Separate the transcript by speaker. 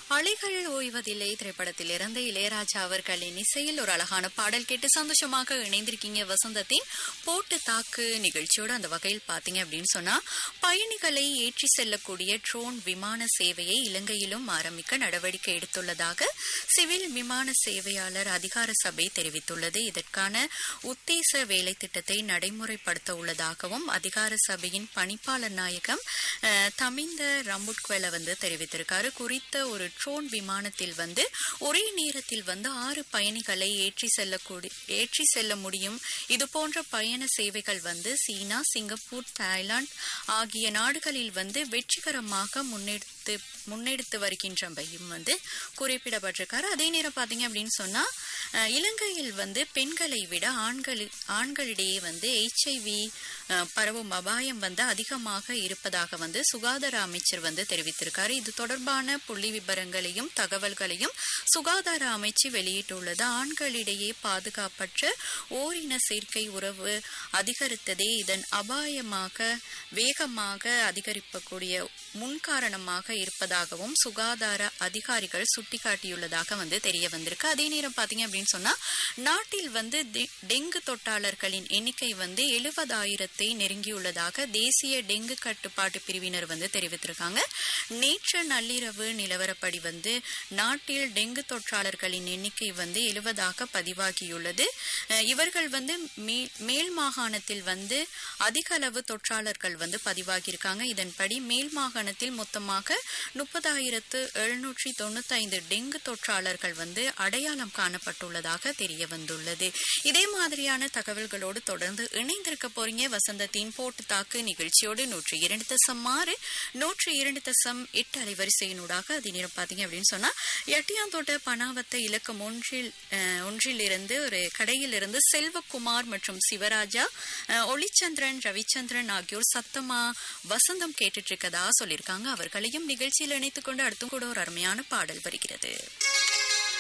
Speaker 1: அலைகள் ஓய்வதில்லை திரைப்படத்தில் இருந்து இளையராஜா அவர்களின் இசையில் ஒரு அழகான பாடல் கேட்டு சந்தோஷமாக இணைந்திருக்கீங்க வசந்தத்தின் போட்டு தாக்கு நிகழ்ச்சியோட அந்த வகையில் பாத்தீங்க அப்படின்னு சொன்னா பயணிகளை ஏற்றி செல்லக்கூடிய ட்ரோன் விமான சேவையை இலங்கையிலும் ஆரம்பிக்க நடவடிக்கை எடுத்துள்ளதாக சிவில் விமான சேவையாளர் அதிகார சபை தெரிவித்துள்ளது இதற்கான உத்தேச வேலை திட்டத்தை நடைமுறைப்படுத்த உள்ளதாகவும் அதிகார சபையின் பணிப்பாளர் நாயகம் அஹ், தமிந்த ரம்புட்குவெல வந்து தெரிவித்திருக்காரு குறித்த ஒரு ட்ரோன் விமானத்தில் வந்து ஒரே நேரத்தில் வந்து ஆறு பயணிகளை ஏற்றி செல்லக்கூடிய ஏற்றி செல்ல முடியும் இது போன்ற பயண சேவைகள் வந்து சீனா சிங்கப்பூர் தாய்லாந்து ஆகிய நாடுகளில் வந்து வெற்றிகரமாக முன்னெடுத்து முன்னெடுத்து வருகின்றவையும் வந்து குறிப்பிடப்பட்டிருக்காரு அதே நேரம் பாத்தீங்க அப்படின்னு சொன்னா அஹ், இலங்கையில் வந்து பெண்களை விட ஆண்கள் ஆண்களிடையே வந்து ஹெச்ஐவி பரவும் அபாயம் வந்து அதிகமாக இருப்பதாக வந்து சுகாதார அமைச்சர் வந்து தெரிவித்திருக்காரு இது தொடர்பான புள்ளி விபரங்களையும் தகவல்களையும் சுகாதார அமைச்சு வெளியிட்டுள்ளது ஆண்களிடையே பாதுகாப்பற்ற ஓரின சேர்க்கை உறவு அதிகரித்ததே இதன் அபாயமாக வேகமாக அதிகரிக்கக்கூடிய முன்காரணமாக இருப்பதாகவும் சுகாதார அதிகாரிகள் சுட்டிக்காட்டியுள்ளதாக வந்து தெரிய வந்திருக்கு அதே நேரம் பாத்தீங்க அப்படின்னு சொன்னா நாட்டில் வந்து டெ- டெங்கு தொட்டாளர்களின் எண்ணிக்கை வந்து எழுபதாயிரத்தை நெருங்கியுள்ளதாக தேசிய டெங்கு கட்டுப்பாட்டு பிரிவினர் வந்து தெரிவித்திருக்காங்க நேற்று நள்ளிரவு நிலவரப்படி வந்து நாட்டில் டெங்கு தொற்றாளர்களின் எண்ணிக்கை வந்து எழுபதாக பதிவாகியுள்ளது அஹ் இவர்கள் வந்து மே- மேல் மாகாணத்தில் வந்து அதிக அளவு தொற்றாளர்கள் வந்து பதிவாகியிருக்காங்க இதன்படி மேல் மாகாணத்தில் மொத்தமாக முப்பதாயிரத்து எழுநூற்றி தொண்ணூத்தைந்து டெங்கு தொற்றாளர்கள் வந்து அடையாளம் காணப்பட்டுள்ளதாக தெரிய வந்துள்ளது இதே மாதிரியான தகவல்களோடு தொடர்ந்து இணைந்திருக்க போறீங்க வசந்தத்தின் போட்டு தாக்கு நிகழ்ச்சியோடு நூற்றி இரண்டு தசம் ஆறு நூற்றி இரண்டு தசம் எட்டு அலைவரிசையினூடாக அது நேரம் பாத்தீங்க அப்படின்னு சொன்னா எட்டியாந்தோட்ட பனாவத்த இலக்கம் ஒன்றில் அஹ், ஒன்றிலிருந்து ஒரு கடையிலிருந்து செல்வகுமார் மற்றும் சிவராஜா அஹ், ஒளிச்சந்திரன் ரவிச்சந்திரன் ஆகியோர் சத்தமா வசந்தம் கேட்டுட்டு இருக்கதா சொல்லியிருக்காங்க அவர்களையும் நிகழ்ச்சியில் இணைத்துக் கொண்டு அடுத்தும் கூட ஒரு அருமையான பாடல் வருகிறது